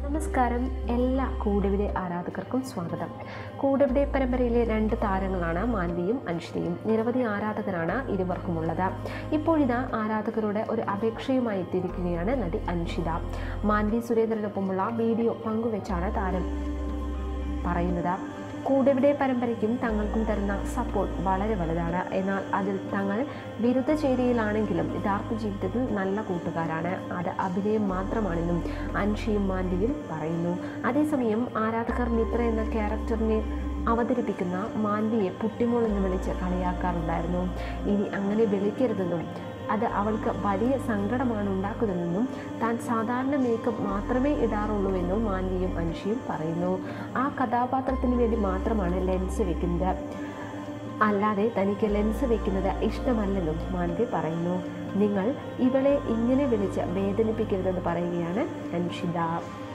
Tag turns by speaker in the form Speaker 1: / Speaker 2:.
Speaker 1: നമസ്കാരം എല്ലാ കൂടെവിടെ ആരാധകർക്കും സ്വാഗതം കൂടെവിടെ പരമ്പരയിലെ രണ്ട് താരങ്ങളാണ് മാൻവിയും അൻഷിതയും നിരവധി ആരാധകരാണ് ഇരുവർക്കുമുള്ളത് ഇപ്പോഴിതാ ആരാധകരുടെ ഒരു അപേക്ഷയുമായി എത്തിയിരിക്കുകയാണ് നടി അൻഷിത മാൻവി സുരേന്ദ്രനൊപ്പമുള്ള വീഡിയോ പങ്കുവെച്ചാണ് താരം പറയുന്നത് കൂടെവിടെ പരമ്പരയ്ക്കും തങ്ങൾക്കും തരുന്ന സപ്പോർട്ട് വളരെ വലുതാണ് എന്നാൽ അതിൽ തങ്ങൾ വിരുദ്ധ ചേരിയിലാണെങ്കിലും യഥാർത്ഥ ജീവിതത്തിൽ നല്ല കൂട്ടുകാരാണ് അത് അഭിനയം മാത്രമാണെന്നും അൻഷിയും മാൻഡിയും പറയുന്നു അതേസമയം ആരാധകർ മിത്ര എന്ന ക്യാരക്ടറിനെ അവതരിപ്പിക്കുന്ന മാൻവിയെ പുട്ടിമോൾ എന്ന് വിളിച്ച് കളിയാക്കാറുണ്ടായിരുന്നു ഇനി അങ്ങനെ വിളിക്കരുതെന്നും അത് അവൾക്ക് വലിയ സങ്കടമാണ് ഉണ്ടാക്കുന്നതെന്നും താൻ സാധാരണ മേക്കപ്പ് മാത്രമേ ഇടാറുള്ളൂവെന്നും മാൻവിയും അൻഷിയും പറയുന്നു ആ കഥാപാത്രത്തിന് വേണ്ടി മാത്രമാണ് ലെൻസ് വെക്കുന്നത് അല്ലാതെ തനിക്ക് ലെൻസ് വെക്കുന്നത് ഇഷ്ടമല്ലെന്നും മാൻവി പറയുന്നു നിങ്ങൾ ഇവളെ ഇങ്ങനെ വിളിച്ച് വേദനിപ്പിക്കരുതെന്ന് പറയുകയാണ് അൻഷിത